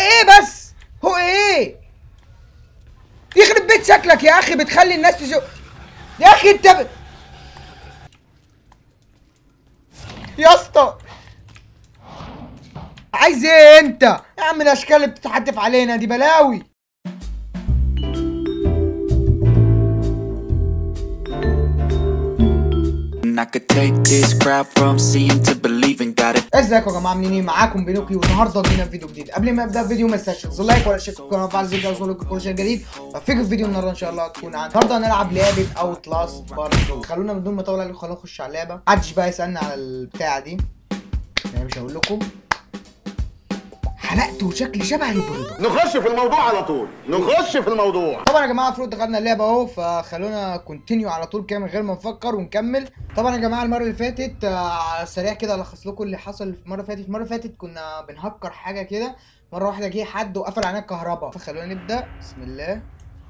ايه بس هو ايه يخرب بيت شكلك يا اخي بتخلي الناس تشوف يا اخي انت ب... يا اسطى عايز ايه انت يا عم الاشكال اللي بتتحدف علينا دي بلاوي And I could take this crowd from seeing to believing. Got it. ازيكم يا جماعه منين إيه؟ معاكم بينوكي والنهارده جينا في فيديو جديد قبل ما ابدا الفيديو ما تنساش تنزل لايك ولا تشترك في القناه وتفعل زر الجرس ولكم كل شيء جديد وفيكم في فيديو النهارده ان شاء الله تكون عن النهارده هنلعب لعبه اوت لاست بارت خلونا بدون ما اطول عليكم خلونا نخش على اللعبه محدش بقى يسالني على البتاعه دي انا مش هقول لكم حلقت وشكلي شبه البيضه نخش في الموضوع على طول نخش في الموضوع طبعا يا جماعه المفروض دخلنا اللعبه اهو فخلونا كونتينيو على طول كده من غير ما نفكر ونكمل طبعا يا جماعه المره اللي فاتت آه، سريع كده الخص لكم اللي حصل في المره اللي فاتت المره اللي فاتت كنا بنهكر حاجه كده مره واحده جه حد وقفل علينا الكهرباء فخلونا نبدا بسم الله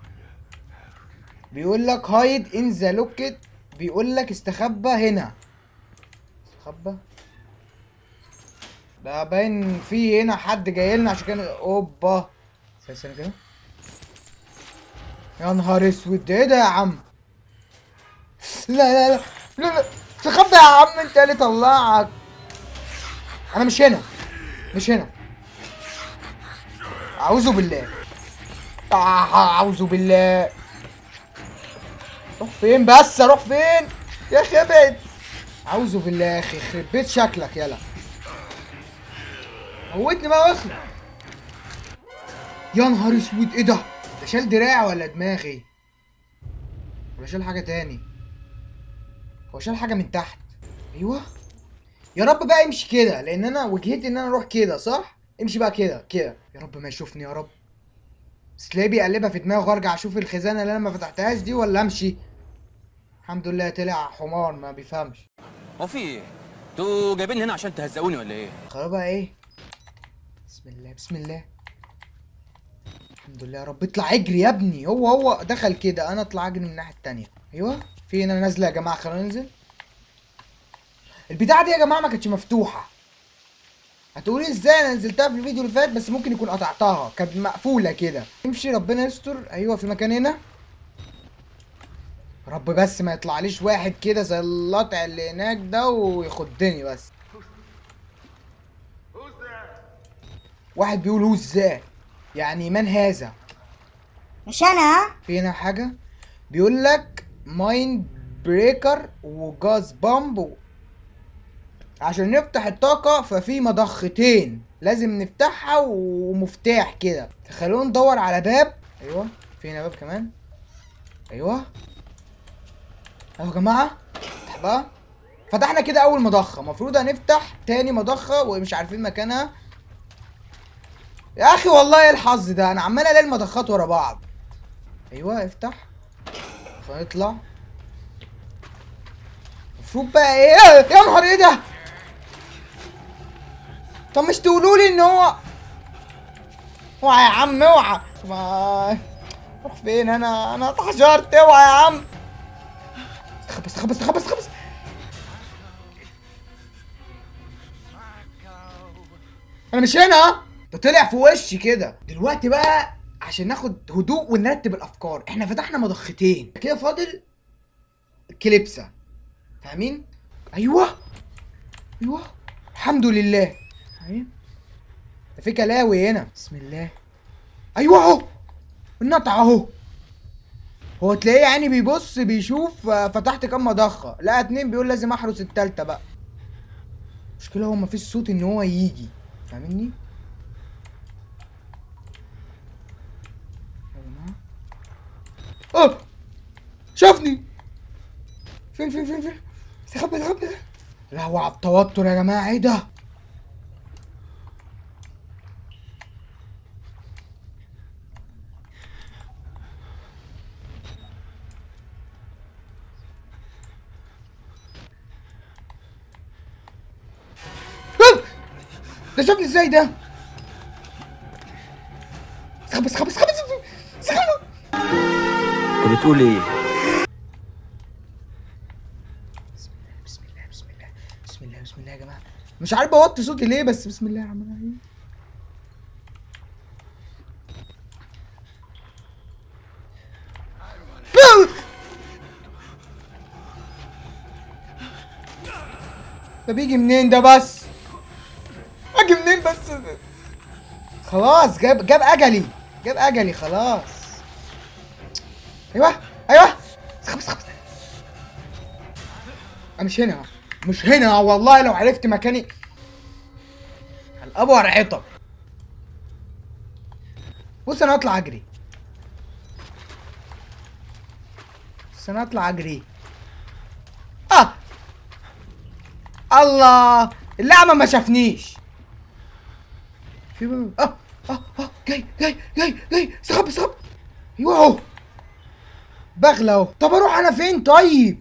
بيقول لك هايد ان ذا لوكت بيقول لك استخبى هنا استخبى ده باين في هنا حد جاي لنا عشان كده اوبا ثانية كده يا نهار اسود ده ايه ده يا عم لا لا لا لا لا تخبى يا عم انت اللي طلعك انا مش هنا مش هنا اعوذ بالله آه اعوذ بالله روح فين بس اروح فين يا اخي ابعد اعوذ بالله يا اخي يخرب بيت شكلك يلا موتني بقى واخلع يا نهار اسود ايه ده؟ ده شال دراع ولا دماغي؟ ولا شال حاجة تاني؟ هو شال حاجة من تحت ايوه يا رب بقى يمشي كده لان انا وجهتي ان انا اروح كده صح؟ امشي بقى كده كده يا رب ما يشوفني يا رب بس تلاقيه بيقلبها في دماغه وارجع اشوف الخزانة اللي انا ما فتحتهاش دي ولا امشي الحمد لله طلع حمار ما بيفهمش هو في ايه؟ انتوا جايبيني هنا عشان تهزقوني ولا ايه؟ خلاص بقى ايه بسم الله بسم الله الحمد لله يا رب اطلع اجري يا ابني هو هو دخل كده انا اطلع اجري من الناحيه التانية ايوه في هنا نازله يا جماعه خلونا ننزل البتاعه دي يا جماعه ما كانتش مفتوحه هتقولي ازاي انا نزلتها في الفيديو اللي فات بس ممكن يكون قطعتها كانت مقفوله كده امشي ربنا يستر ايوه في مكان هنا رب بس ما يطلعليش واحد كده زي اللطع اللي هناك ده ويخضني بس واحد بيقول هو ازاي يعني من هذا مش انا في هنا حاجة بيقول لك مايند بريكر وجاز بامب و... عشان نفتح الطاقة ففي مضختين لازم نفتحها ومفتاح كده خلونا ندور على باب ايوه في هنا باب كمان ايوه اهو يا جماعة افتح بقى فتحنا كده اول مضخة المفروض هنفتح تاني مضخة ومش عارفين مكانها يا اخي والله ايه الحظ ده انا عمال الاقي المضخات ورا بعض ايوه افتح فنطلع المفروض بقى ايه يا نهار ايه ده طب مش تقولوا لي ان هو اوعى يا عم اوعى ما روح فين انا انا اتحشرت اوعى يا عم استخبى استخبى استخبى استخبى انا مش هنا ده طلع في وشي كده دلوقتي بقى عشان ناخد هدوء ونرتب الافكار احنا فتحنا مضختين كده فاضل كليبسه فاهمين ايوه ايوه الحمد لله اهي ده في كلاوي هنا بسم الله ايوه اهو النطع اهو هو تلاقيه يعني بيبص بيشوف آه، فتحت كام مضخه لا اتنين بيقول لازم احرس التالتة بقى المشكله هو مفيش صوت ان هو يجي فاهمني يا جماعة. اه شافني فين فين فين فين استخبى استخبى لا هو على التوتر يا جماعه ايه ده آه! ده شافني ازاي ده استخبى استخبى استخبى استخبى استخبى انت بتقول ايه؟ بسم الله بسم الله بسم الله بسم الله يا جماعه مش عارف بوطي صوتي ليه بس بسم الله الرحمن الرحيم ده بيجي منين ده بس اجي منين بس خلاص جاب جاب اجلي جاب اجلي خلاص ايوه ايوه خبز خبز أنا مش هنا مش هنا والله لو عرفت مكاني الابو ورعتك بص انا هطلع اجري بس انا هطلع اجري اه الله اللعمه ما شافنيش في اه اه اه جاي جاي جاي جاي سحب سحب ايوه اهو بغلى اهو طب اروح انا فين طيب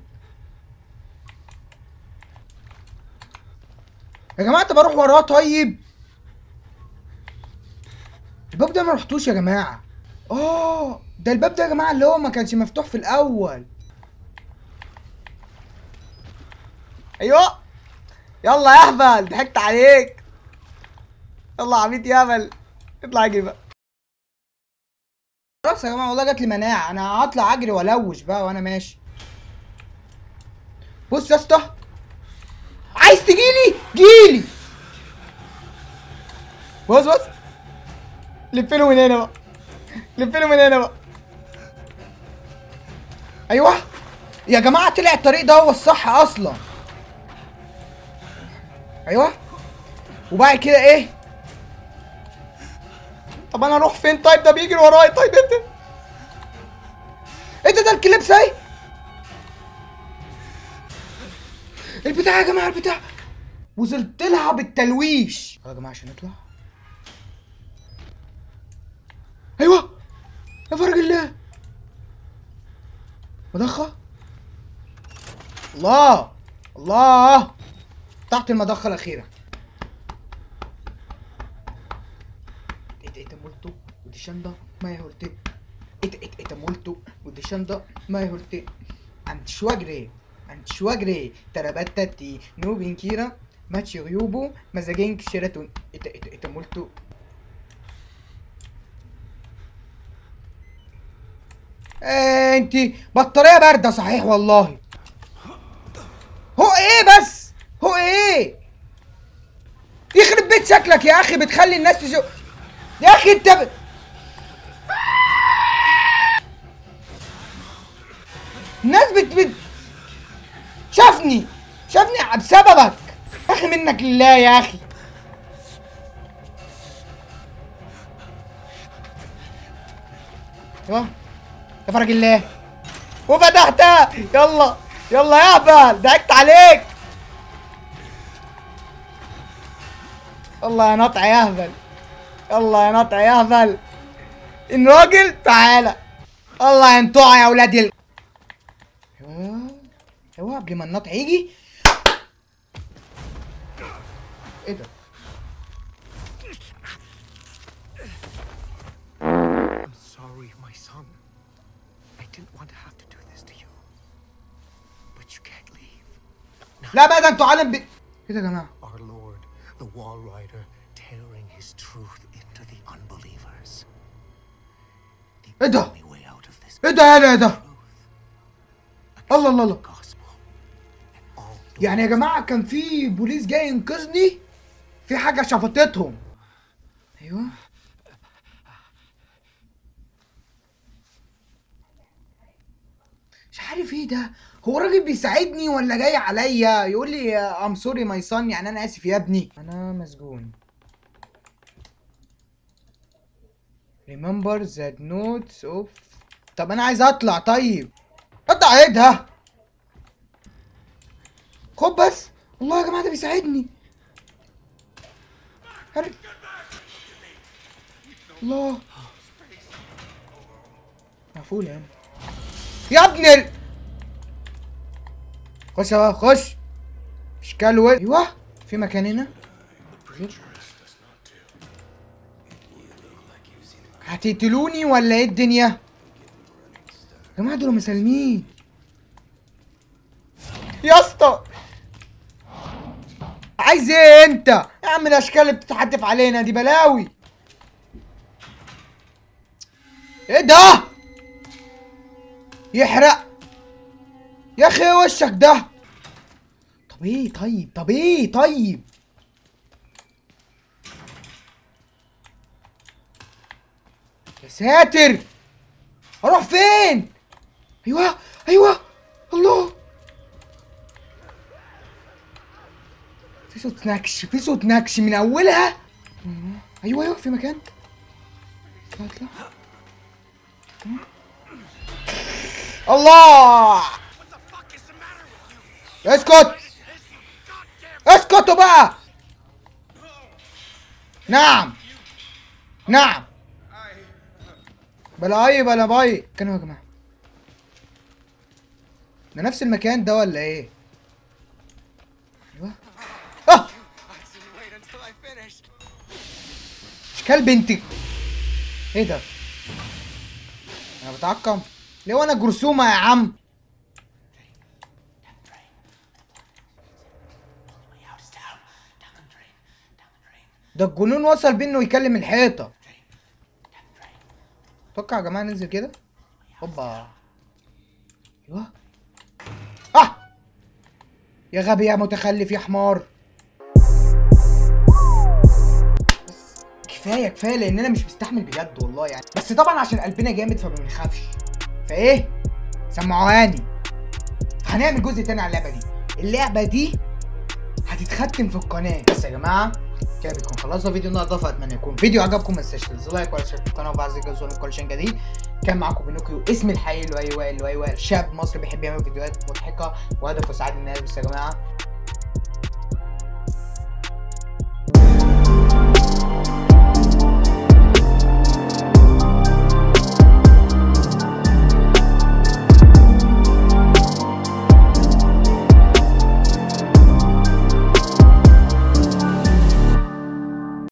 يا جماعه طب اروح وراه طيب الباب ده ما رحتوش يا جماعه اه ده الباب ده يا جماعه اللي هو ما كانش مفتوح في الاول ايوه يلا يا اهبل ضحكت عليك يلا يا عبيط يا هبل اطلع اجري بقى خلاص يا جماعه والله جات لي مناعه انا هطلع اجري والوش بقى وانا ماشي بص يا اسطى عايز تجيلي جيلي بص بص لف له من هنا بقى لف له من هنا بقى ايوه يا جماعه طلع الطريق ده هو الصح اصلا ايوه وبعد كده ايه طب انا اروح فين طيب ده بيجري ورايا طيب انت ايه ده ده الكليبس اهي البتاع يا جماعه البتاع وصلت لها بالتلويش يا جماعه عشان نطلع ايوه يا فرج الله مضخه الله الله تحت المضخه الاخيره ete molto udishanda mai holte ete ete ete molto udishanda mai holte antishwagre antishwagre tarabattati nubin kira machi غيوبو مزاجين شيراتون ete ete ete molto إيه انتي بطارية باردة صحيح والله هو ايه بس هو ايه يخرب بيت شكلك يا اخي بتخلي الناس تشوف يا اخي انت ب... الناس بت بت شافني شافني بسببك يا اخي منك لله يا اخي ايوه يا فرج الله وفتحتها يلا يلا يا اهبل ضحكت عليك يلا يا نطع يا اهبل يلا يا نطع يا اهبل ان راجل تعالى الله يا انطوع يا ولاد ال ايوه ايوه قبل ما النطع يجي ايه ده I'm sorry, my son. I didn't want to have to do this to you. But you can't leave. لا بقى ده انتوا عالم ب... ايه ده يا جماعه Our Lord, the Wall Rider, tearing his truth into the unbelievers. The ايه ده only way out of this ايه ده يا ايه ده الله الله الله gospel. And all the يعني يا جماعه كان في بوليس جاي ينقذني في حاجه شفطتهم ايوه مش عارف ايه ده هو راجل بيساعدني ولا جاي عليا يقول لي ام سوري ماي صن يعني انا اسف يا ابني انا مسجون remember that notes of طب انا عايز اطلع طيب اطلع ايه ده خد بس والله يا جماعه ده بيساعدني هرب الله مقفول يعني يا ابني ال- خش يا بقى خش اشكال و ايوه في مكان هنا هتقتلوني ولا ايه الدنيا يا جماعه دول مسالمين يا اسطى عايز ايه انت يا عم الاشكال اللي بتتحدف علينا دي بلاوي ايه ده يحرق يا اخي إيه وشك ده طب ايه طيب طب ايه طيب يا ساتر اروح فين ايوه ايوه الله في صوت نكش في صوت نكش من اولها ايوه ايوه في مكان اطلع اطلع الله اسكت اسكتوا بقى نعم نعم بلا اي بلا باي كانوا يا جماعه ده نفس المكان ده ولا ايه ايوه اه اشكال بنتك ايه ده انا بتعقم ليه وانا جرثومه يا عم ده الجنون وصل بيه انه يكلم الحيطه اتوقع يا جماعه ننزل كده هوبا ايوه اه يا غبي يا متخلف يا حمار بس كفايه كفايه لان انا مش مستحمل بجد والله يعني بس طبعا عشان قلبنا جامد فما بنخافش فايه سمعوهاني هنعمل جزء تاني على اللعبه دي اللعبه دي هتتختم في القناه بس يا جماعه كده بيكون خلصنا فيديو النهارده فاتمنى يكون فيديو عجبكم ما تنساش تنزلوا لايك ولا تشتركوا في القناه وبعد ذلك توصلوا كل شيء جديد كان معاكم بينوكيو اسم الحقيقي لؤي وائل لؤي وائل شاب مصري بيحب يعمل فيديوهات مضحكه وهدفه سعاده الناس بس يا جماعه